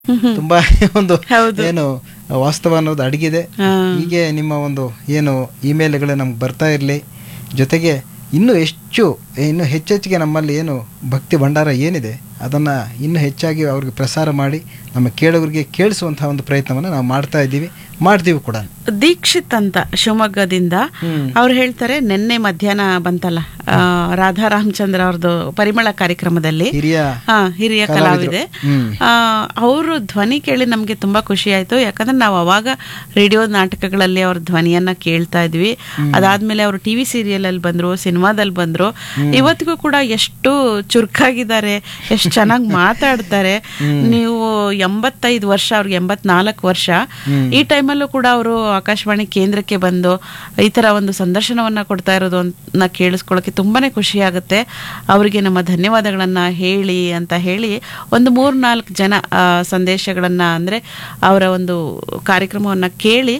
ತುಂಬಾ ಒಂದು ಹೌದು. ಏನು ವಾಸ್ತವ ಅನ್ನೋದು ಅಡಗಿದೆ ಹಾ. ಹೀಗೆ ನಿಮ್ಮ ಒಂದು ಏನು ಇಮೇಲ್ಗಳು ನಮ್ಗೆ ಬರ್ತಾ ಇರಲಿ ಜೊತೆಗೆ ಇನ್ನೂ ಹೆಚ್ಚು ಇನ್ನೂ ಹೆಚ್ಚೆಚ್ಚಿಗೆ ನಮ್ಮಲ್ಲಿ ಏನು ಭಕ್ತಿ ಭಂಡಾರ ಏನಿದೆ ಅದನ್ನು ಇನ್ನೂ ಹೆಚ್ಚಾಗಿ ಅವ್ರಿಗೆ ಪ್ರಸಾರ ಮಾಡಿ ನಮ್ಮ ಕೇಳುಗರಿಗೆ ಕೇಳಿಸುವಂತಹ ಒಂದು ಪ್ರಯತ್ನವನ್ನು ನಾವು ಮಾಡ್ತಾ ಇದ್ದೀವಿ ಮಾಡ್ತೀವಿ ಕೂಡ ದೀಕ್ಷಿತ್ ಅಂತ ಶಿವಮೊಗ್ಗದಿಂದ ಹ್ಮ್. ಅವ್ರು ಹೇಳ್ತಾರೆ ನಿನ್ನೆ ಮಧ್ಯಾಹ್ನ ಬಂತಲ್ಲ ಆ, ರಾಧಾ ರಾಮಚಂದ್ರ ಅವ್ರದ್ದು ಪರಿಮಳ ಕಾರ್ಯಕ್ರಮದಲ್ಲಿ ಹಿರಿಯ ಹಾ ಹಿರಿಯ ಕಲಾವಿದ್ರು. ಕಲಾವಿದೆ ಹ್ಮ್. ಅವರು ಧ್ವನಿ ಕೇಳಿ ನಮಗೆ ತುಂಬಾ ಖುಷಿ ಆಯ್ತು ಯಾಕಂದ್ರೆ ನಾವು ಅವಾಗ ರೇಡಿಯೋ ನಾಟಕಗಳಲ್ಲಿ ಅವ್ರ ಧ್ವನಿಯನ್ನ ಕೇಳ್ತಾ ಇದ್ವಿ ಅದಾದ್ಮೇಲೆ ಅವರು ಟಿವಿ ಸೀರಿಯಲ್ ಅಲ್ಲಿ ಬಂದ್ರು ಸಿನಿಮಾದಲ್ಲಿ ಬಂದ್ರು ಇವತ್ತಿಗೂ ಕೂಡ ಎಷ್ಟು ಚುರುಕಾಗಿದ್ದಾರೆ ಎಷ್ಟು ಚೆನ್ನಾಗಿ ಮಾತಾಡ್ತಾರೆ ನೀವು ಎಂಬತ್ತೈದು ವರ್ಷ ಅವ್ರಿಗೆ ಎಂಬತ್ನಾಲ್ಕು ವರ್ಷ ಈ ಟೈಮಲ್ಲೂ ಕೂಡ ಅವರು ಆಕಾಶವಾಣಿ ಕೇಂದ್ರಕ್ಕೆ ಬಂದು ಈ ತರ ಒಂದು ಸಂದರ್ಶನವನ್ನ ಕೊಡ್ತಾ ಇರೋದು ಅಂತ ಕೇಳಿಸ್ಕೊಳ್ಳೋಕೆ ತುಂಬಾನೇ ಖುಷಿ ಆಗುತ್ತೆ ಅವರಿಗೆ ನಮ್ಮ ಧನ್ಯವಾದಗಳನ್ನ ಹೇಳಿ ಅಂತ ಹೇಳಿ ಒಂದು ಮೂರ್ ನಾಲ್ಕು ಜನ ಆ, ಸಂದೇಶಗಳನ್ನ ಅಂದ್ರೆ ಅವರ ಒಂದು ಕಾರ್ಯಕ್ರಮವನ್ನ ಕೇಳಿ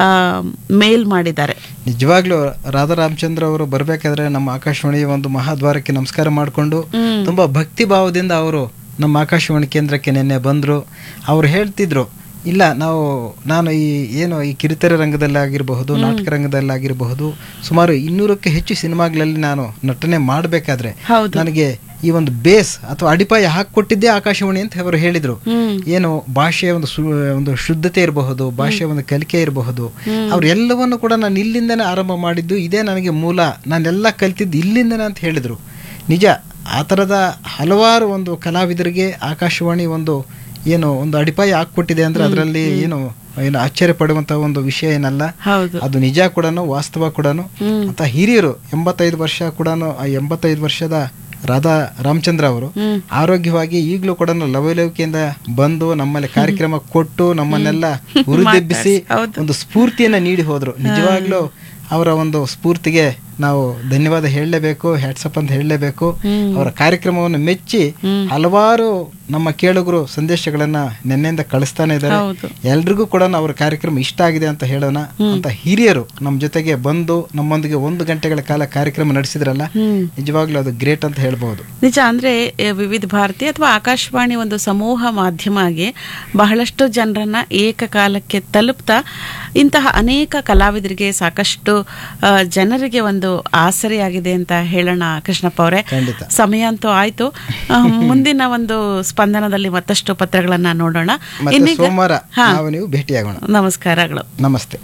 ಮೇಲ್ ಮಾಡಿದ್ದಾರೆ ನಿಜವಾಗ್ಲೂ ರಾಧಾ ರಾಮಚಂದ್ರ ಅವರು ಬರಬೇಕಾದ್ರೆ ನಮ್ಮ ಆಕಾಶವಾಣಿ ಒಂದು ಮಹಾದ್ವಾರಕ್ಕೆ ನಮಸ್ಕಾರ ಮಾಡಿಕೊಂಡು ತುಂಬಾ ಭಕ್ತಿ ಭಾವದಿಂದ ಅವರು ನಮ್ಮ ಆಕಾಶವಾಣಿ ಕೇಂದ್ರಕ್ಕೆ ನಿನ್ನೆ ಬಂದರು ಅವ್ರು ಹೇಳ್ತಿದ್ರು ಇಲ್ಲ ನಾವು ನಾನು ಈ ಏನು ಈ ಕಿರುತೆರೆ ರಂಗದಲ್ಲಾಗಿರಬಹುದು ನಾಟಕ ರಂಗದಲ್ಲಾಗಿರಬಹುದು ಸುಮಾರು ಇನ್ನೂರಕ್ಕೆ ಹೆಚ್ಚು ಸಿನಿಮಾಗಳಲ್ಲಿ ನಾನು ನಟನೆ ಮಾಡಬೇಕಾದ್ರೆ ಹೌದು. ನನಗೆ ಈ ಒಂದು ಬೇಸ್ ಅಥವಾ ಅಡಿಪಾಯ ಹಾಕಿಕೊಟ್ಟಿದ್ದೇ ಆಕಾಶವಾಣಿ ಅಂತ ಅವರು ಹೇಳಿದ್ರು ಹ್ಮ್ ಏನು ಭಾಷೆಯ ಒಂದು ಸು ಒಂದು ಶುದ್ಧತೆ ಇರಬಹುದು ಭಾಷೆಯ ಒಂದು ಕಲಿಕೆ ಇರಬಹುದು ಅವ್ರೆಲ್ಲವನ್ನು ಕೂಡ ನಾನು ಇಲ್ಲಿಂದನೇ ಆರಂಭ ಮಾಡಿದ್ದು ಇದೇ ನನಗೆ ಮೂಲ ನಾನೆಲ್ಲ ಕಲ್ತಿದ್ದು ಇಲ್ಲಿಂದನೇ ಅಂತ ಹೇಳಿದರು ನಿಜ ಆ ಥರದ ಹಲವಾರು ಒಂದು ಕಲಾವಿದರಿಗೆ ಆಕಾಶವಾಣಿ ಒಂದು ಏನು ಒಂದು ಅಡಿಪಾಯ ಹಾಕ್ಕೊಟ್ಟಿದೆ ಅಂದ್ರೆ ಅದರಲ್ಲಿ ಏನು ಏನು ಆಶ್ಚರ್ಯ ಪಡುವಂಥ ಒಂದು ವಿಷಯ ಏನಲ್ಲ ಹೌದು ಅದು ನಿಜ ಕೂಡ ವಾಸ್ತವ ಕೂಡ ಹ್ಮ್ ಅಂತ ಹಿರಿಯರು ಎಂಬತ್ತೈದು ವರ್ಷ ಕೂಡ ಆ ಎಂಬತ್ತೈದು ವರ್ಷದ ರಾಧಾ ರಾಮಚಂದ್ರ ಅವರು ಹ್ಮ್ ಆರೋಗ್ಯವಾಗಿ ಈಗಲೂ ಕೂಡ ಲವಲವಿಕೆಯಿಂದ ಬಂದು ನಮ್ಮಲ್ಲಿ ಕಾರ್ಯಕ್ರಮ ಕೊಟ್ಟು ನಮ್ಮನ್ನೆಲ್ಲ ಹುರಿದೆಬ್ಬಿಸಿ ಹೌದು. ಒಂದು ಸ್ಫೂರ್ತಿಯನ್ನ ನೀಡಿ ಹೋದ್ರು ನಿಜವಾಗ್ಲೂ ಅವರ ಒಂದು ಸ್ಫೂರ್ತಿಗೆ ನಾವು ಧನ್ಯವಾದ ಹೇಳಲೇಬೇಕು ಹ್ಯಾಟ್ಸಪ್ ಅಂತ ಹೇಳಲೇಬೇಕು ಹ್ಮ್. ಅವರ ಕಾರ್ಯಕ್ರಮವನ್ನು ಮೆಚ್ಚಿ ಹ್ಮ್. ಹಲವಾರು ನಮ್ಮ ಕೇಳುಗರು ಸಂದೇಶಗಳನ್ನ ನಿನ್ನೆಯಿಂದ ಕಳಿಸ್ತಾನೆ ಇದ್ದಾರೆ ಹೌದು ಎಲ್ರಿಗೂ ಕೂಡ ಅವರ ಕಾರ್ಯಕ್ರಮ ಇಷ್ಟ ಆಗಿದೆ ಅಂತ ಹೇಳೋಣ ಅಂತ ಹಿರಿಯರು ನಮ್ಮ ಜೊತೆಗೆ ಬಂದು ನಮ್ಮೊಂದಿಗೆ ಒಂದು ಗಂಟೆಗಳ ಕಾಲ ಕಾರ್ಯಕ್ರಮ ನಡೆಸಿದ್ರಲ್ಲ ಹ್ಮ್ ನಿಜವಾಗ್ಲೂ ಅದು ಗ್ರೇಟ್ ಅಂತ ಹೇಳ್ಬಹುದು ನಿಜ ಅಂದ್ರೆ ಎ, ವಿವಿಧ ಭಾರತಿ ಅಥವಾ ಆಕಾಶವಾಣಿ ಒಂದು ಸಮೂಹ ಮಾಧ್ಯಮ ಆಗಿ ಬಹಳಷ್ಟು ಜನರನ್ನ ಏಕಕಾಲಕ್ಕೆ ತಲುಪ್ತಾ ಇಂತಹ ಅನೇಕ ಕಲಾವಿದರಿಗೆ ಸಾಕಷ್ಟು ಆ, ಜನರಿಗೆ ಒಂದು ಆಸರೆಯಾಗಿದೆ ಅಂತ ಹೇಳೋಣ ಕೃಷ್ಣಪ್ಪ ಅವರೇ ಖಂಡಿತ ಸಮಯ ಅಂತೂ ಆಯ್ತು ಆ, ಮುಂದಿನ ಒಂದು ಸ್ಪಂದನದಲ್ಲಿ ಮತ್ತಷ್ಟು ಪತ್ರಗಳನ್ನ ನೋಡೋಣ ಮತ್ತೆ ಇನ್ನೀಗ ಸೋಮವಾರ ಹಾ ನಾವು ನೀವು ಭೇಟಿಯಾಗೋಣ ನಮಸ್ಕಾರಗಳು ನಮಸ್ತೆ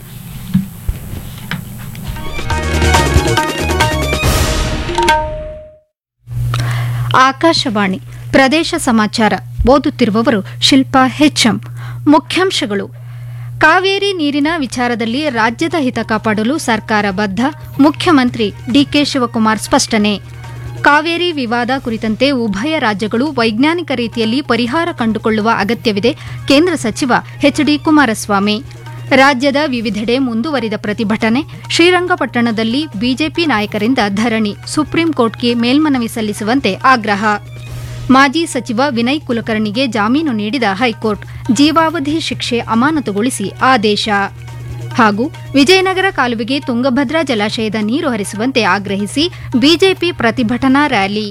ಆಕಾಶವಾಣಿ ಪ್ರದೇಶ ಸಮಾಚಾರ ಓದುತ್ತಿರುವವರು ಶಿಲ್ಪಾ ಹೆಚ್ಎಂ ಮುಖ್ಯಾಂಶಗಳು ಕಾವೇರಿ ನೀರಿನ ವಿಚಾರದಲ್ಲಿ ರಾಜ್ಯದ ಹಿತ ಕಾಪಾಡಲು ಸರ್ಕಾರ ಬದ್ಧ ಮುಖ್ಯಮಂತ್ರಿ ಡಿಕೆ ಶಿವಕುಮಾರ್ ಸ್ಪಷ್ಟನೆ ಕಾವೇರಿ ವಿವಾದ ಕುರಿತಂತೆ ಉಭಯ ರಾಜ್ಯಗಳು ವೈಜ್ಞಾನಿಕ ರೀತಿಯಲ್ಲಿ ಪರಿಹಾರ ಕಂಡುಕೊಳ್ಳುವ ಅಗತ್ಯವಿದೆ ಕೇಂದ್ರ ಸಚಿವ ಎಚ್ಡಿ ಕುಮಾರಸ್ವಾಮಿ ರಾಜ್ಯದ ವಿವಿಧೆಡೆ ಮುಂದುವರಿದ ಪ್ರತಿಭಟನೆ ಶ್ರೀರಂಗಪಟ್ಟಣದಲ್ಲಿ ಬಿಜೆಪಿ ನಾಯಕರಿಂದ ಧರಣಿ ಸುಪ್ರೀಂ ಕೋರ್ಟ್ಗೆ ಮೇಲ್ಮನವಿ ಸಲ್ಲಿಸುವಂತೆ ಆಗ್ರಹ ಮಾಜಿ ಸಚಿವ ವಿನಯ್ ಕುಲಕರ್ಣಿಗೆ ಜಾಮೀನು ನೀಡಿದ ಹೈಕೋರ್ಟ್ ಜೀವಾವಧಿ ಶಿಕ್ಷೆ ಅಮಾನತುಗೊಳಿಸಿ ಆದೇಶ ಹಾಗೂ ವಿಜಯನಗರ ಕಾಲುವೆಗೆ ತುಂಗಭದ್ರಾ ಜಲಾಶಯದ ನೀರು ಹರಿಸುವಂತೆ ಆಗ್ರಹಿಸಿ ಬಿಜೆಪಿ ಪ್ರತಿಭಟನಾ ರ್ಯಾಲಿ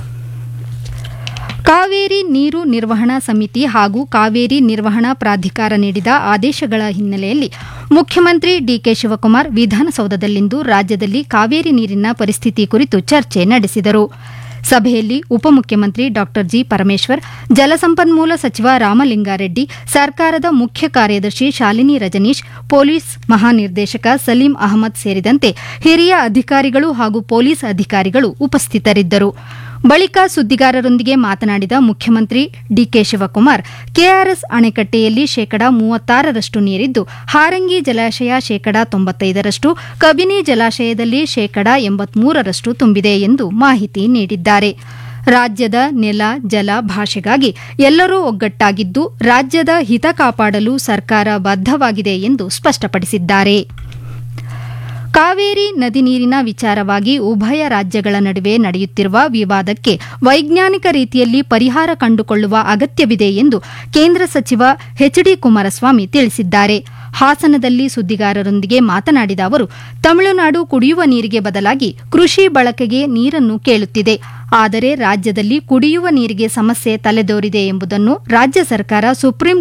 ಕಾವೇರಿ ನೀರು ನಿರ್ವಹಣಾ ಸಮಿತಿ ಹಾಗೂ ಕಾವೇರಿ ನಿರ್ವಹಣಾ ಪ್ರಾಧಿಕಾರ ನೀಡಿದ ಆದೇಶಗಳ ಹಿನ್ನೆಲೆಯಲ್ಲಿ ಮುಖ್ಯಮಂತ್ರಿ ಡಿಕೆ ಶಿವಕುಮಾರ್ ವಿಧಾನಸೌಧದಲ್ಲಿಂದು ರಾಜ್ಯದಲ್ಲಿ ಕಾವೇರಿ ನೀರಿನ ಪರಿಸ್ಥಿತಿ ಕುರಿತು ಚರ್ಚೆ ನಡೆಸಿದರು ಸಭೆಯಲ್ಲಿ ಉಪಮುಖ್ಯಮಂತ್ರಿ ಡಾ ಜಿ ಪರಮೇಶ್ವರ್ ಜಲಸಂಪನ್ಮೂಲ ಸಚಿವ ರಾಮಲಿಂಗಾರೆಡ್ಡಿ ಸರ್ಕಾರದ ಮುಖ್ಯ ಕಾರ್ಯದರ್ಶಿ ಶಾಲಿನಿ ರಜನೀಶ್ ಪೊಲೀಸ್ ಮಹಾನಿರ್ದೇಶಕ ಸಲೀಂ ಅಹಮದ್ ಸೇರಿದಂತೆ ಹಿರಿಯ ಅಧಿಕಾರಿಗಳು ಹಾಗೂ ಪೊಲೀಸ್ ಅಧಿಕಾರಿಗಳು ಉಪಸ್ಥಿತರಿದ್ದರು ಬಳಿಕ ಸುದ್ದಿಗಾರರೊಂದಿಗೆ ಮಾತನಾಡಿದ ಮುಖ್ಯಮಂತ್ರಿ ಡಿಕೆ ಶಿವಕುಮಾರ್ ಕೆಆರ್ಎಸ್ ಅಣೆಕಟ್ಟೆಯಲ್ಲಿ ಶೇಕಡಾ ಮೂವತ್ತಾರರಷ್ಟು ನೀರಿದ್ದು ಹಾರಂಗಿ ಜಲಾಶಯ ಶೇಕಡಾ ತೊಂಬತ್ತೈದರಷ್ಟು ಕಬಿನಿ ಜಲಾಶಯದಲ್ಲಿ ಶೇಕಡಾ ಎಂಬತ್ಮೂರರಷ್ಟು ತುಂಬಿದೆ ಎಂದು ಮಾಹಿತಿ ನೀಡಿದ್ದಾರೆ ರಾಜ್ಯದ ನೆಲ ಜಲ ಭಾಷೆಗಾಗಿ ಎಲ್ಲರೂ ಒಗ್ಗಟ್ಟಾಗಿದ್ದು ರಾಜ್ಯದ ಹಿತ ಕಾಪಾಡಲು ಸರ್ಕಾರ ಬದ್ಧವಾಗಿದೆ ಎಂದು ಸ್ಪಷ್ಟಪಡಿಸಿದ್ದಾರೆ ಕಾವೇರಿ ನದಿ ನೀರಿನ ವಿಚಾರವಾಗಿ ಉಭಯ ರಾಜ್ಯಗಳ ನಡುವೆ ನಡೆಯುತ್ತಿರುವ ವಿವಾದಕ್ಕೆ ವೈಜ್ಞಾನಿಕ ರೀತಿಯಲ್ಲಿ ಪರಿಹಾರ ಕಂಡುಕೊಳ್ಳುವ ಅಗತ್ಯವಿದೆ ಎಂದು ಕೇಂದ್ರ ಸಚಿವ ಎಚ್ಡಿ ಕುಮಾರಸ್ವಾಮಿ ತಿಳಿಸಿದ್ದಾರೆ ಹಾಸನದಲ್ಲಿ ಸುದ್ದಿಗಾರರೊಂದಿಗೆ ಮಾತನಾಡಿದ ಅವರು ತಮಿಳುನಾಡು ಕುಡಿಯುವ ನೀರಿಗೆ ಬದಲಾಗಿ ಕೃಷಿ ಬಳಕೆಗೆ ನೀರನ್ನು ಕೇಳುತ್ತಿದೆ ಆದರೆ ರಾಜ್ಯದಲ್ಲಿ ಕುಡಿಯುವ ನೀರಿಗೆ ಸಮಸ್ಯೆ ತಲೆದೋರಿದೆ ಎಂಬುದನ್ನು ರಾಜ್ಯ ಸರ್ಕಾರ ಸುಪ್ರೀಂ